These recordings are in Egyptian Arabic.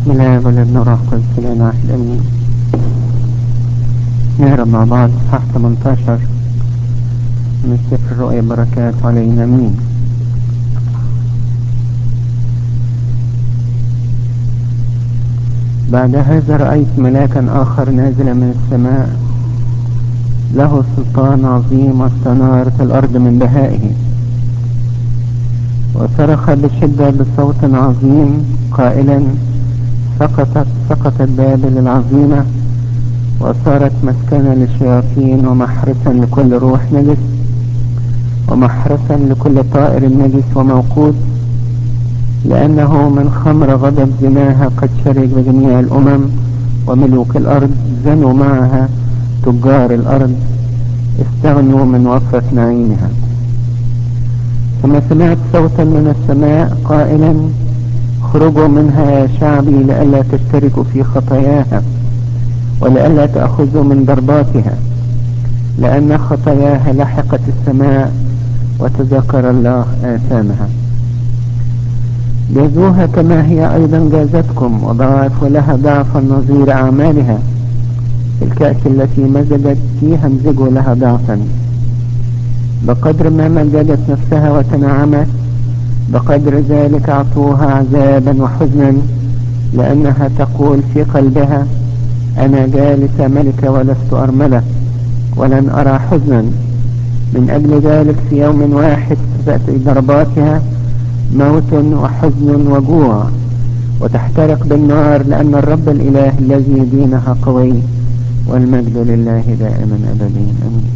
بسم الله والابن روح قدس الإله واحد أمين نهرب مع بعض صح 18 من سفر الرؤيا بركات علينا أمين بعد هذا رأيت ملاكا آخر نازلا من السماء له سلطان عظيم واستنارت الأرض من بهائه وصرخ بشدة بصوت عظيم قائلا سقطت سقطت بابل العظيمة وصارت مسكنا للشياطين ومحرسا لكل روح نجس ومحرسا لكل طائر نجس وموقوت لأنه من خمر غضب زناها قد شرب جميع الأمم وملوك الأرض زنوا معها تجار الأرض استغنوا من وفرة نعيمها ثم سمعت صوتا من السماء قائلا اخرجوا منها يا شعبي لئلا تشتركوا في خطاياها ولئلا تأخذوا من ضرباتها لأن خطاياها لحقت السماء وتذكر الله آثامها جازوها كما هي أيضا جازتكم وضاعفوا لها ضعفا نظير أعمالها في الكأس التي مزجت فيها امزجوا لها ضعفا بقدر ما مجدت نفسها وتنعمت بقدر ذلك أعطوها عذابا وحزنا لأنها تقول في قلبها أنا جالسة ملكة ولست أرملة ولن أرى حزنا من أجل ذلك في يوم واحد تأتي ضرباتها موت وحزن وجوع وتحترق بالنار لأن الرب الإله الذي دينها قوي والمجد لله دائما أبدين أمين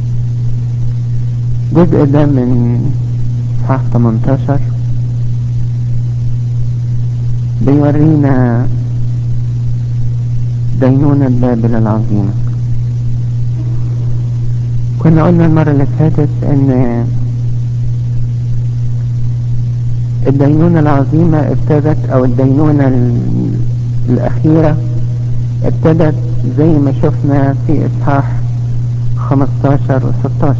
جزء ده من صح 18 بيورينا دينونة بابل العظيمة كنا قلنا المرة اللي فاتت ان الدينونة العظيمة ابتدت او الدينونة الاخيرة ابتدت زي ما شفنا في اصحاح 15 و 16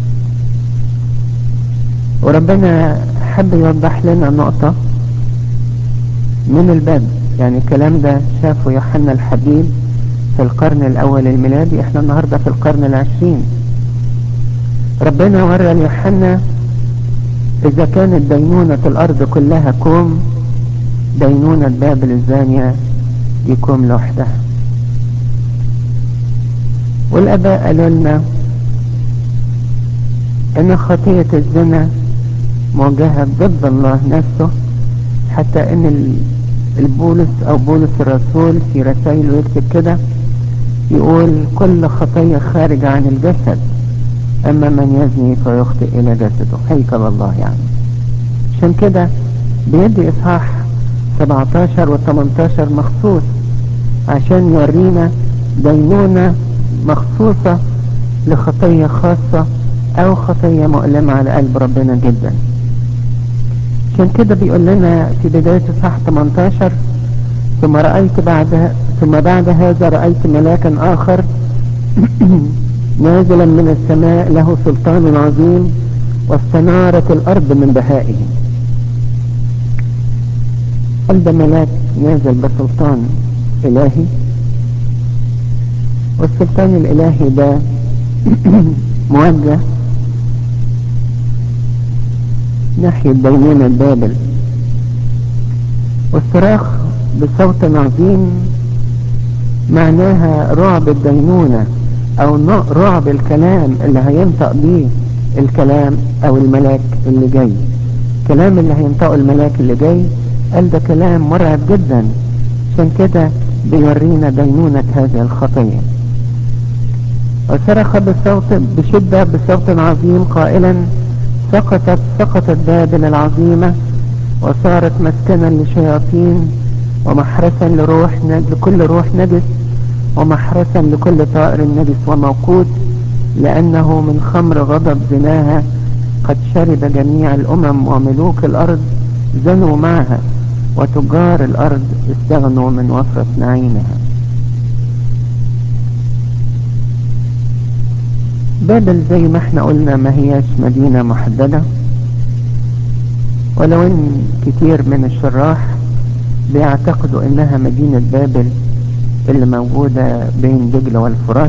وربنا حب يوضح لنا نقطة من الباب يعني الكلام ده شافه يوحنا الحبيب في القرن الاول الميلادي احنا النهاردة في القرن العشرين ربنا ورى ليوحنا اذا كانت دينونة الارض كلها كوم دينونة بابل الزانية دي كوم لوحدها والاباء قالوا لنا ان خطية الزنا موجهة ضد الله نفسه حتى ان البولس او بولس الرسول في رسائله يكتب كده يقول كل خطية خارجة عن الجسد اما من يزني فيخطئ الى جسده هيكل الله يعني عشان كده بيدي اصحاح 17 و 18 مخصوص عشان يورينا دينونة مخصوصة لخطية خاصة او خطية مؤلمة على قلب ربنا جدا عشان كده بيقول لنا في بداية صح 18 ثم رأيت بعد ثم بعد هذا رأيت ملاكا آخر نازلا من السماء له سلطان عظيم واستنارت الأرض من بهائه قلب ملاك نازل بسلطان إلهي والسلطان الإلهي ده موجه ناحية دينونة بابل والصراخ بصوت عظيم معناها رعب الدينونة او رعب الكلام اللي هينطق بيه الكلام او الملاك اللي جاي الكلام اللي هينطقه الملاك اللي جاي قال ده كلام مرعب جدا عشان كده بيورينا دينونة هذه الخطية وصرخ بصوت بشدة بصوت عظيم قائلا سقطت سقطت بابل العظيمة وصارت مسكنا لشياطين ومحرسا لروح لكل روح نجس ومحرسا لكل طائر نجس وموقوت لأنه من خمر غضب زناها قد شرب جميع الأمم وملوك الأرض زنوا معها وتجار الأرض استغنوا من وفرة نعيمها بابل زي ما احنا قلنا ما هياش مدينة محددة ولو ان كتير من الشراح بيعتقدوا انها مدينة بابل اللي موجودة بين دجلة والفرات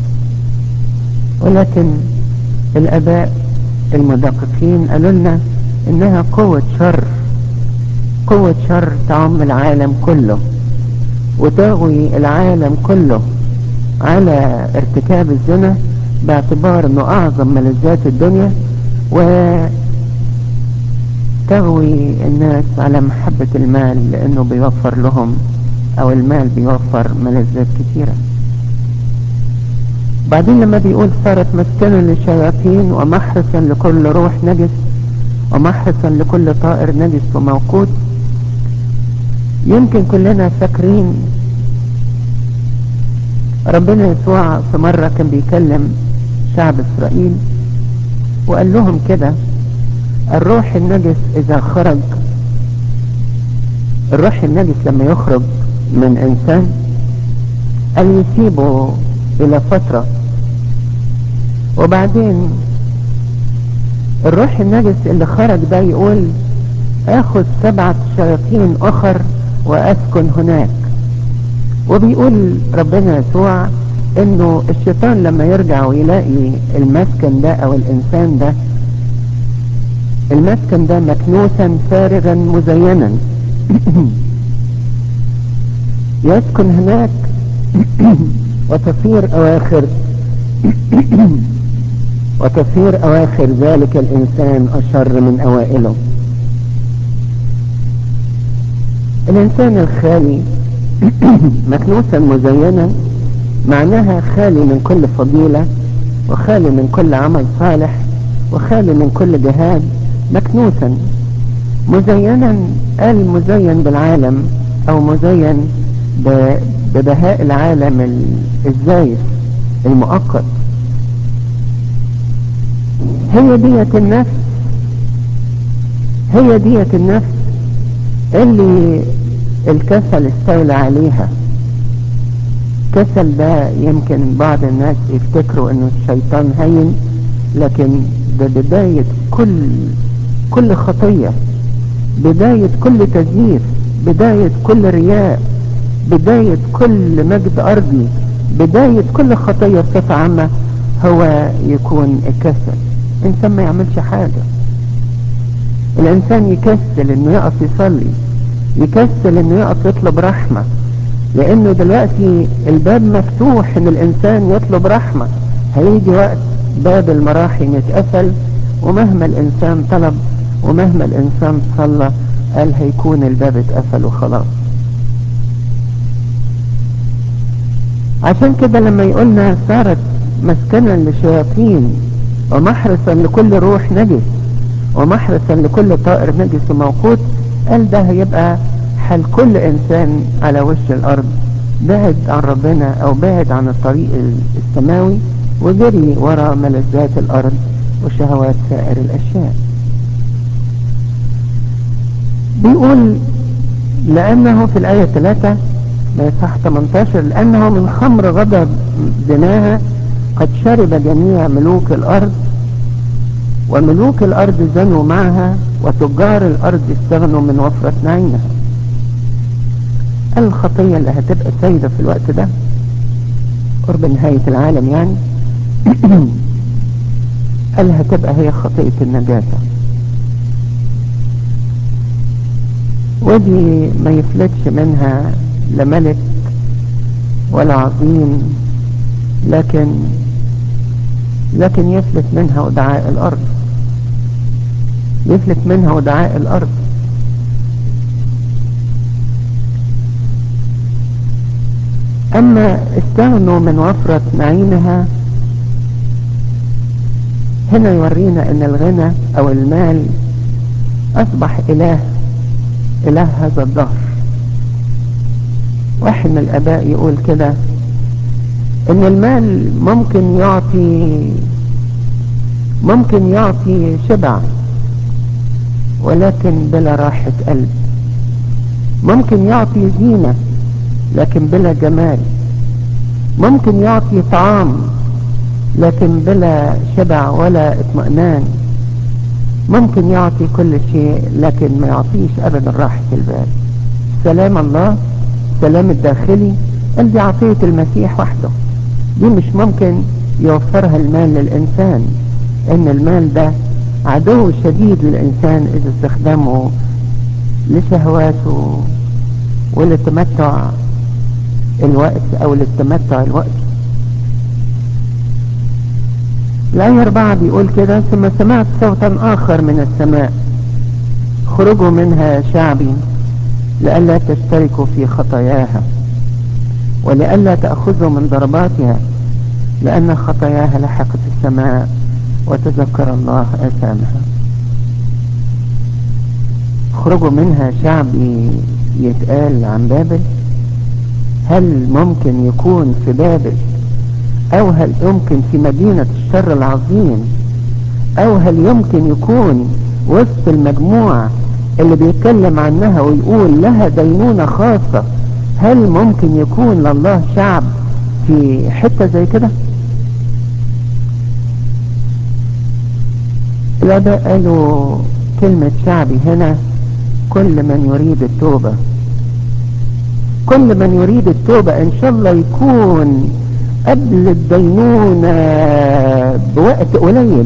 ولكن الاباء المدققين قالوا لنا انها قوة شر قوة شر تعم العالم كله وتغوي العالم كله على ارتكاب الزنا باعتبار انه اعظم ملذات الدنيا وتغوي الناس على محبة المال لانه بيوفر لهم او المال بيوفر ملذات كثيرة بعدين لما بيقول صارت مسكنا للشياطين ومحرسا لكل روح نجس ومحرسا لكل طائر نجس وموقوت يمكن كلنا فاكرين ربنا يسوع في مرة كان بيكلم شعب اسرائيل وقال لهم كده الروح النجس اذا خرج الروح النجس لما يخرج من انسان قال يسيبه الى فترة وبعدين الروح النجس اللي خرج ده يقول اخذ سبعة شياطين اخر واسكن هناك وبيقول ربنا يسوع انه الشيطان لما يرجع ويلاقي المسكن ده او الانسان ده المسكن ده مكنوسا فارغا مزينا يسكن هناك وتصير اواخر وتصير اواخر ذلك الانسان اشر من اوائله الانسان الخالي مكنوسا مزينا معناها خالي من كل فضيلة وخالي من كل عمل صالح وخالي من كل جهاد مكنوسا مزينا قال مزين بالعالم او مزين ببهاء العالم الزايف المؤقت هي دية النفس هي دية النفس اللي الكسل استولى عليها كسل ده يمكن بعض الناس يفتكروا انه الشيطان هين لكن ده بداية كل كل خطية بداية كل تزييف بداية كل رياء بداية كل مجد أرضي بداية كل خطية بصفة عامة هو يكون الكسل الإنسان ما يعملش حاجة الإنسان يكسل إنه يقف يصلي يكسل إنه يقف يطلب رحمة لأنه دلوقتي الباب مفتوح إن الإنسان يطلب رحمة هيجي وقت باب المراحم يتقفل ومهما الإنسان طلب ومهما الإنسان صلى قال هيكون الباب اتقفل وخلاص عشان كده لما يقولنا صارت مسكنا للشياطين ومحرسا لكل روح نجس ومحرسا لكل طائر نجس وموقوت قال ده هيبقى حال كل انسان على وش الارض بعد عن ربنا او بعد عن الطريق السماوي وجري وراء ملذات الارض وشهوات سائر الاشياء بيقول لانه في الايه 3 بإصحاح 18 لأنه من خمر غضب زناها قد شرب جميع ملوك الأرض وملوك الأرض زنوا معها وتجار الأرض استغنوا من وفرة نعيمها الخطية اللي هتبقى سيدة في الوقت ده قرب نهاية العالم يعني قال هتبقى هي خطية النجاسة ودي ما يفلتش منها لا ملك ولا عظيم لكن لكن يفلت منها ودعاء الأرض يفلت منها ودعاء الأرض أما استغنوا من وفرة نعيمها هنا يورينا أن الغنى أو المال أصبح إله إله هذا الدهر واحد من الاباء يقول كده ان المال ممكن يعطي ممكن يعطي شبع ولكن بلا راحة قلب ممكن يعطي زينة لكن بلا جمال ممكن يعطي طعام لكن بلا شبع ولا اطمئنان ممكن يعطي كل شيء لكن ما يعطيش ابدا راحة البال سلام الله سلام الداخلي قال دي عطية المسيح وحده دي مش ممكن يوفرها المال للإنسان إن المال ده عدو شديد للإنسان إذا استخدمه لشهواته ولتمتع الوقت أو للتمتع الوقت الآية أربعة بيقول كده ثم سمعت صوتا آخر من السماء خرجوا منها شعبي لئلا تشتركوا في خطاياها ولئلا تأخذوا من ضرباتها لأن خطاياها لحقت السماء وتذكر الله أثامها خرجوا منها شعب يتقال عن بابل هل ممكن يكون في بابل او هل يمكن في مدينة الشر العظيم او هل يمكن يكون وسط المجموعة اللي بيتكلم عنها ويقول لها دينونة خاصة هل ممكن يكون لله شعب في حتة زي كده الأداء قالوا كلمة شعبي هنا كل من يريد التوبة كل من يريد التوبة ان شاء الله يكون قبل الدينونة بوقت قليل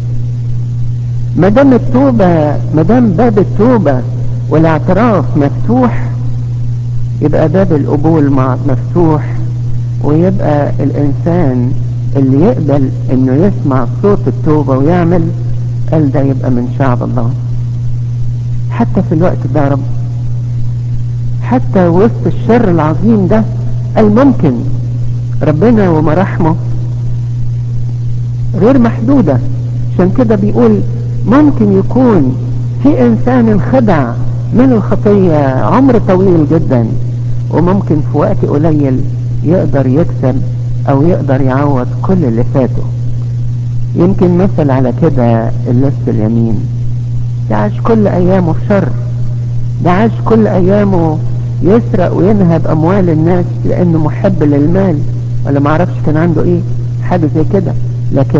مدام التوبة مدام باب التوبة والاعتراف مفتوح يبقى باب القبول مفتوح ويبقى الانسان اللي يقبل انه يسمع صوت التوبة ويعمل قال ده يبقى من شعب الله حتى في الوقت ده رب حتى وسط الشر العظيم ده الممكن ربنا ومراحمه غير محدودة عشان كده بيقول ممكن يكون في انسان انخدع من الخطية عمر طويل جدا وممكن في وقت قليل يقدر يكسب او يقدر يعوض كل اللي فاته يمكن مثل على كده اللص اليمين ده عاش كل ايامه في شر ده عاش كل ايامه يسرق وينهب اموال الناس لانه محب للمال ولا ما عرفش كان عنده ايه حاجة زي كده لكن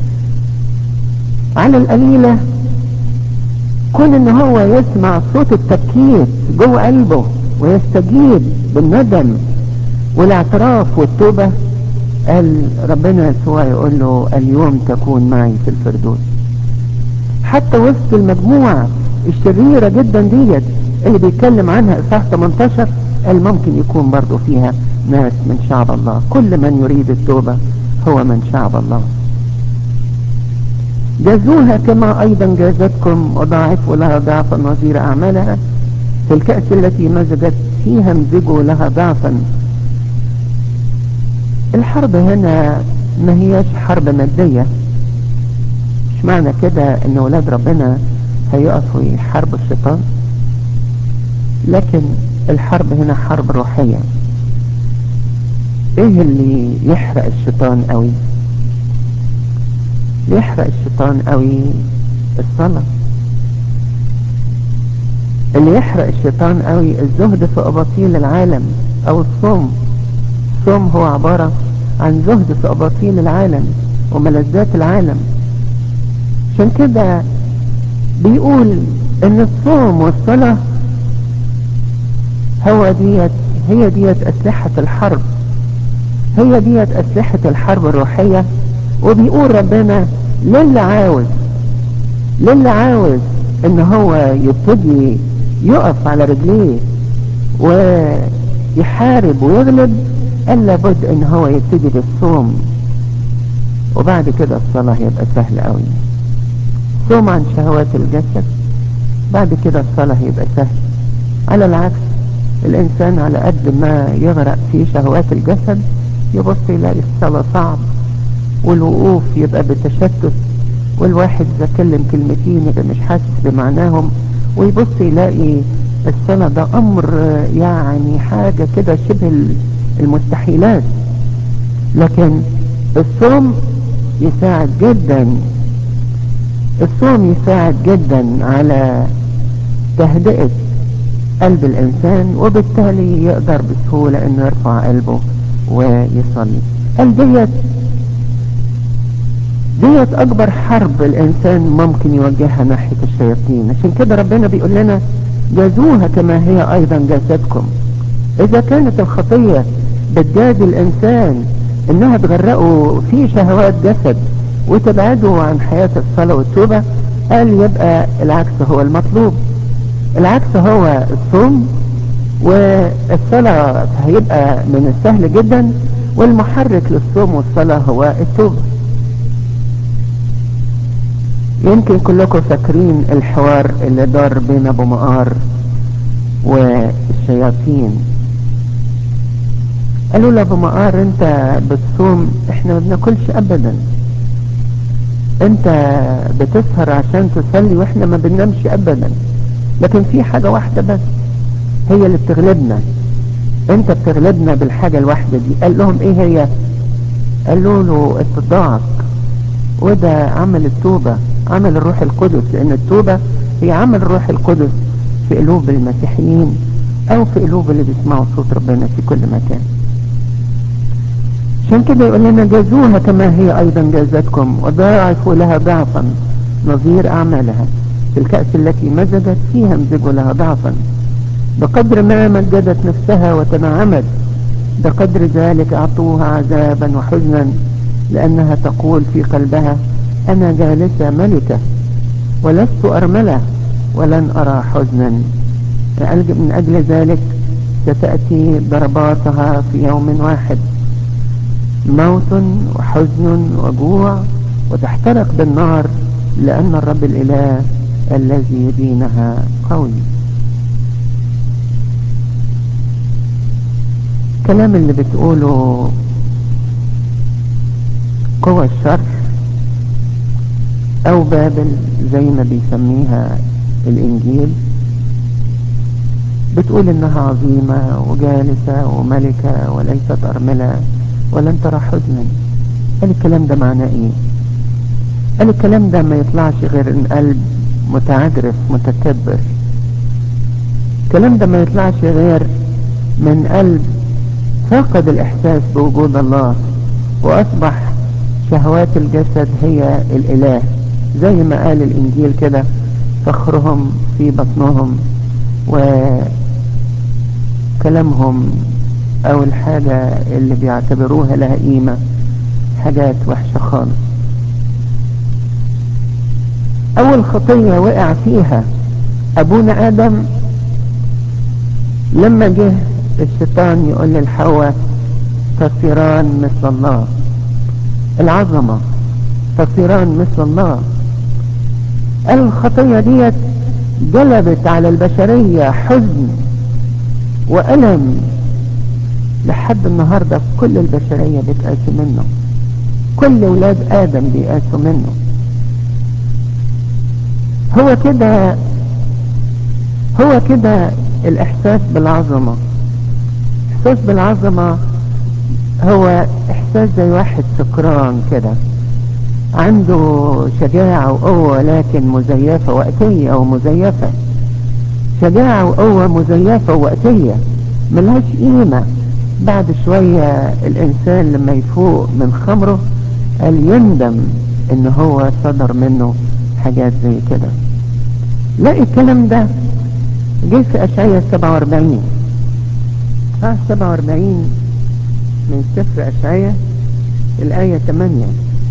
على القليلة كون ان هو يسمع صوت التبكيت جوه قلبه ويستجيب بالندم والاعتراف والتوبة قال ربنا يسوع يقول له اليوم تكون معي في الفردوس حتى وسط المجموعة الشريرة جدا ديت اللي بيتكلم عنها اصحاح 18 قال ممكن يكون برضو فيها ناس من شعب الله كل من يريد التوبة هو من شعب الله جازوها كما ايضا جازتكم وضاعفوا لها ضعفا نظير اعمالها في الكأس التي مزجت فيها امزجوا لها ضعفا الحرب هنا ما هياش حرب مادية مش معنى كده ان ولاد ربنا هيقفوا يحاربوا الشيطان لكن الحرب هنا حرب روحية ايه اللي يحرق الشيطان قوي اللي يحرق الشيطان قوي الصلاة اللي يحرق الشيطان قوي الزهد في اباطيل العالم او الصوم الصوم هو عبارة عن زهد في اباطيل العالم وملذات العالم عشان كده بيقول ان الصوم والصلاة هو ديت هي ديت اسلحة الحرب هي ديت اسلحة الحرب الروحية وبيقول ربنا للي عاوز للي عاوز ان هو يبتدي يقف على رجليه ويحارب ويغلب قال لابد ان هو يبتدي بالصوم وبعد كده الصلاة هيبقى سهل قوي صوم عن شهوات الجسد بعد كده الصلاة هيبقى سهل على العكس الانسان على قد ما يغرق في شهوات الجسد يبص يلاقي الصلاة صعب والوقوف يبقى بتشتت والواحد اذا كلم كلمتين يبقى مش حاسس بمعناهم ويبص يلاقي الصلاة ده امر يعني حاجة كده شبه المستحيلات لكن الصوم يساعد جدا الصوم يساعد جدا على تهدئة قلب الانسان وبالتالي يقدر بسهولة انه يرفع قلبه ويصلي قال ديت ديت اكبر حرب الانسان ممكن يوجهها ناحية الشياطين عشان كده ربنا بيقول لنا جازوها كما هي ايضا جازتكم اذا كانت الخطية بتجاز الانسان انها تغرقه في شهوات جسد وتبعده عن حياة الصلاة والتوبة قال يبقى العكس هو المطلوب العكس هو الصوم والصلاة هيبقى من السهل جدا والمحرك للصوم والصلاة هو التوبة يمكن كلكم فاكرين الحوار اللي دار بين ابو مقار والشياطين قالوا له ابو مقار انت بتصوم احنا ما بناكلش ابدا انت بتسهر عشان تصلي واحنا ما بننامش ابدا لكن في حاجة واحدة بس هي اللي بتغلبنا انت بتغلبنا بالحاجة الواحدة دي قال لهم ايه هي قالوا له اتضاعك وده عمل التوبة عمل الروح القدس لان التوبة هي عمل الروح القدس في قلوب المسيحيين او في قلوب اللي بيسمعوا صوت ربنا في كل مكان عشان كده يقول لنا جازوها كما هي ايضا جازتكم وضاعفوا لها ضعفا نظير اعمالها في الكأس التي مزجت فيها امزجوا لها ضعفا بقدر ما مجدت نفسها وتنعمت بقدر ذلك اعطوها عذابا وحزنا لانها تقول في قلبها انا جالسة ملكة ولست ارملة ولن ارى حزنا من اجل ذلك ستأتي ضرباتها في يوم واحد موت وحزن وجوع وتحترق بالنار لأن الرب الإله الذي يدينها قوي الكلام اللي بتقوله قوى الشر أو بابل زي ما بيسميها الإنجيل بتقول إنها عظيمة وجالسة وملكة وليست أرملة ولن ترى حزنا قال الكلام ده معناه ايه قال الكلام ده ما يطلعش غير ان قلب متعجرف متكبر الكلام ده ما يطلعش غير من قلب فقد الاحساس بوجود الله واصبح شهوات الجسد هي الاله زي ما قال الانجيل كده فخرهم في بطنهم وكلامهم او الحاجة اللي بيعتبروها لها قيمة حاجات وحشة خالص اول خطية وقع فيها ابونا ادم لما جه الشيطان يقول للحواء تصيران مثل الله العظمة تصيران مثل الله الخطية ديت جلبت على البشرية حزن وألم لحد النهاردة كل البشرية بتقاسي منه كل ولاد آدم بيقاسوا منه هو كده هو كده الإحساس بالعظمة إحساس بالعظمة هو إحساس زي واحد سكران كده عنده شجاعة وقوة لكن مزيفة وقتية أو مزيفة شجاعة وقوة مزيفة وقتية ملهاش قيمة بعد شوية الإنسان لما يفوق من خمره قال يندم إن هو صدر منه حاجات زي كده لا الكلام ده جه في أشعية 47 ها 47 من سفر أشعية الآية 8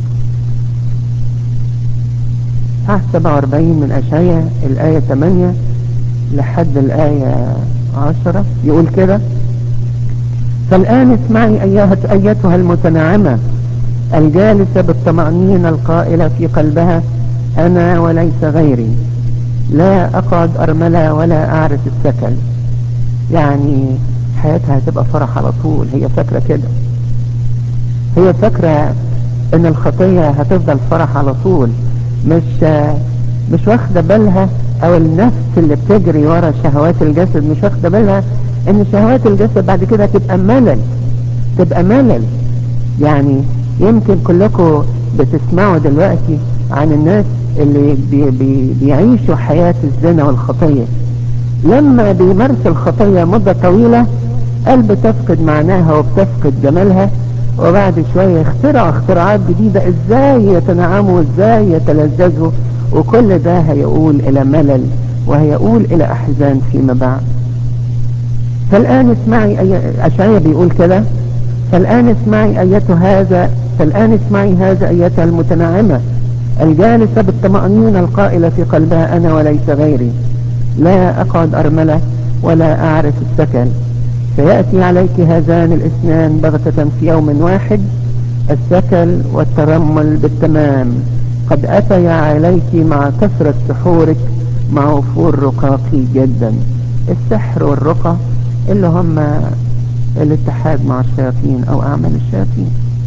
ها 47 من أشعية الآية 8 لحد الآية 10 يقول كده فالآن اسمعي أيها أيتها المتنعمة الجالسة بالطمأنينة القائلة في قلبها أنا وليس غيري لا أقعد أرملة ولا أعرف السكن يعني حياتها هتبقى فرح على طول هي فاكرة كده هي فاكرة ان الخطية هتفضل فرح على طول مش مش واخدة بالها او النفس اللي بتجري ورا شهوات الجسد مش واخدة بالها ان شهوات الجسد بعد كده تبقى ملل تبقى ملل يعني يمكن كلكم بتسمعوا دلوقتي عن الناس اللي بي بي بيعيشوا حياة الزنا والخطية لما بيمارس الخطية مدة طويلة قلب تفقد معناها وبتفقد جمالها وبعد شوية يخترعوا اختراعات جديدة ازاي يتنعموا ازاي يتلذذوا وكل ده هيقول الى ملل وهيقول إلى أحزان فيما بعد فالآن اسمعي أي... أشعية بيقول كده فالآن اسمعي أيته هذا فالآن اسمعي هذا أيتها المتنعمة الجالسة بالطمأنينة القائلة في قلبها أنا وليس غيري لا أقعد أرملة ولا أعرف السكن سيأتي عليك هذان الاثنان بغتة في يوم واحد السكل والترمل بالتمام قد أتيا عليك مع كثرة سحورك مع وفور رقاقي جدا السحر والرقى اللي هم الاتحاد مع الشياطين او اعمال الشياطين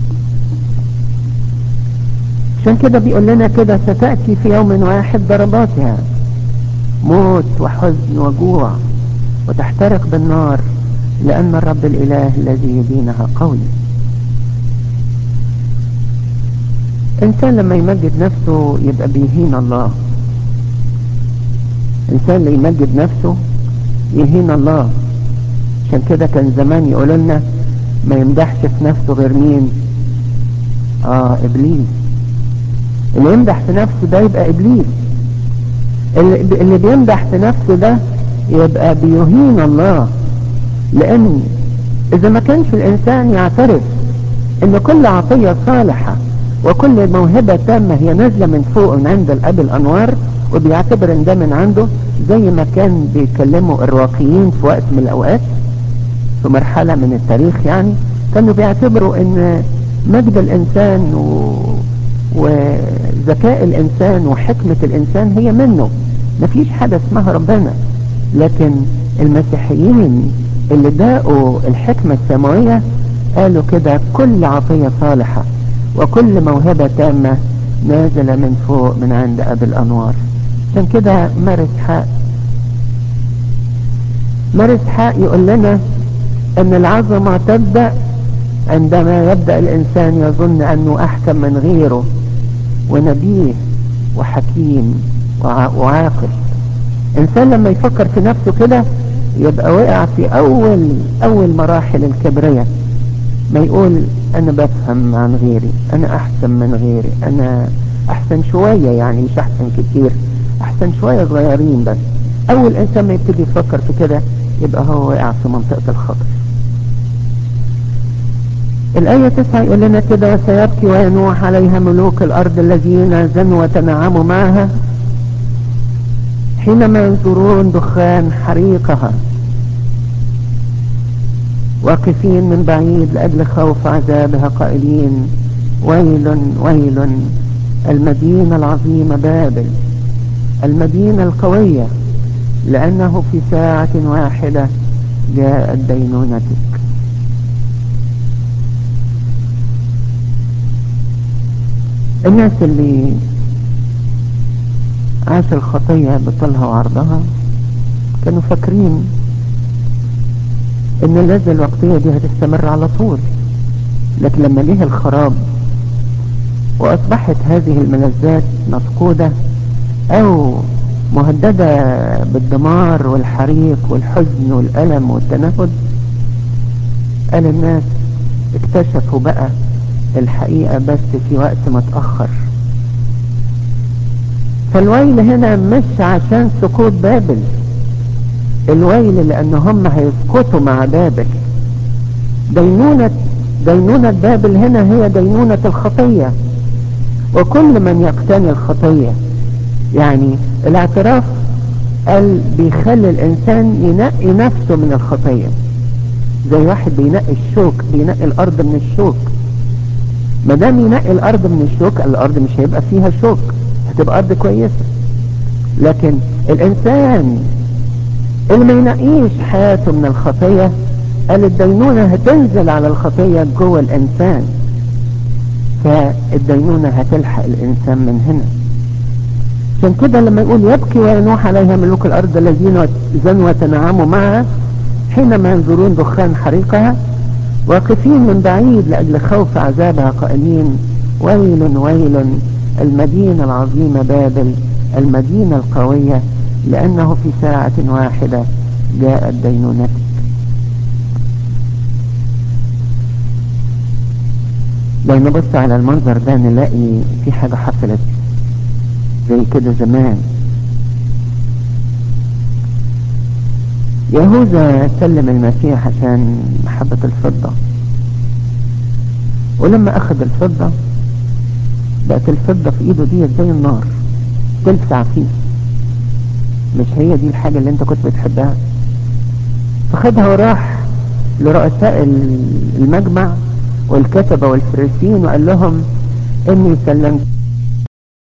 عشان كده بيقول لنا كده ستأتي في يوم واحد ضرباتها موت وحزن وجوع وتحترق بالنار لأن الرب الإله الذي يدينها قوي إنسان لما يمجد نفسه يبقى بيهين الله إنسان اللي يمجد نفسه يهين الله عشان كده كان زمان يقول لنا ما يمدحش في نفسه غير مين اه ابليس اللي يمدح في نفسه ده يبقى ابليس اللي, اللي بيمدح في نفسه ده يبقى بيهين الله لان اذا ما كانش الانسان يعترف ان كل عطية صالحة وكل موهبة تامة هي نازلة من فوق من عند الاب الانوار وبيعتبر ان ده من عنده زي ما كان بيكلموا الرواقيين في وقت من الاوقات في مرحلة من التاريخ يعني كانوا بيعتبروا ان مجد الانسان و... وذكاء الانسان وحكمة الانسان هي منه مفيش حاجة اسمها ربنا لكن المسيحيين اللي داقوا الحكمة السماوية قالوا كده كل عطية صالحة وكل موهبة تامة نازلة من فوق من عند أبي الأنوار عشان كده مارس حق مارس حق يقول لنا ان العظمة تبدأ عندما يبدأ الانسان يظن انه احكم من غيره ونبيه وحكيم وعاقل انسان لما يفكر في نفسه كده يبقى وقع في اول اول مراحل الكبرية ما يقول انا بفهم عن غيري انا احسن من غيري انا احسن شوية يعني مش احسن كتير احسن شوية صغيرين بس اول انسان ما يبتدي يفكر في كده يبقى هو واقع في منطقة الخطر الآية تسعة يقول لنا كده وسيبكي وينوح عليها ملوك الأرض الذين زنوا وتنعموا معها حينما ينظرون دخان حريقها واقفين من بعيد لأجل خوف عذابها قائلين ويل ويل المدينة العظيمة بابل المدينة القوية لأنه في ساعة واحدة جاءت دينونتك الناس اللي عاش الخطية بطلها وعرضها كانوا فاكرين ان اللذة الوقتية دي هتستمر على طول لكن لما جه الخراب واصبحت هذه الملذات مفقودة او مهددة بالدمار والحريق والحزن والألم والتنهد قال الناس اكتشفوا بقى الحقيقة بس في وقت متأخر فالويل هنا مش عشان سقوط بابل الويل لأن هم هيسقطوا مع بابل دينونة دينونة بابل هنا هي دينونة الخطية وكل من يقتني الخطية يعني الاعتراف قال بيخلي الانسان ينقي نفسه من الخطية زي واحد بينقي الشوك بينقي الارض من الشوك ما دام ينقي الارض من الشوك الارض مش هيبقى فيها شوك هتبقى ارض كويسة لكن الانسان اللي ما ينقيش حياته من الخطية قال الدينونة هتنزل على الخطية جوه الانسان فالدينونة هتلحق الانسان من هنا عشان كده لما يقول يبكي وينوح عليها ملوك الارض الذين زنوا وتنعموا معها حينما ينظرون دخان حريقها واقفين من بعيد لاجل خوف عذابها قائلين ويل ويل المدينة العظيمة بابل المدينة القوية لانه في ساعة واحدة جاءت دينونتك لو نبص على المنظر ده نلاقي في حاجة حصلت زي كده زمان يهوذا سلم المسيح عشان محبة الفضة ولما اخذ الفضة بقت الفضة في ايده دي زي النار تلسع فيه مش هي دي الحاجة اللي انت كنت بتحبها فخدها وراح لرؤساء المجمع والكتبة والفريسيين وقال لهم اني سلمت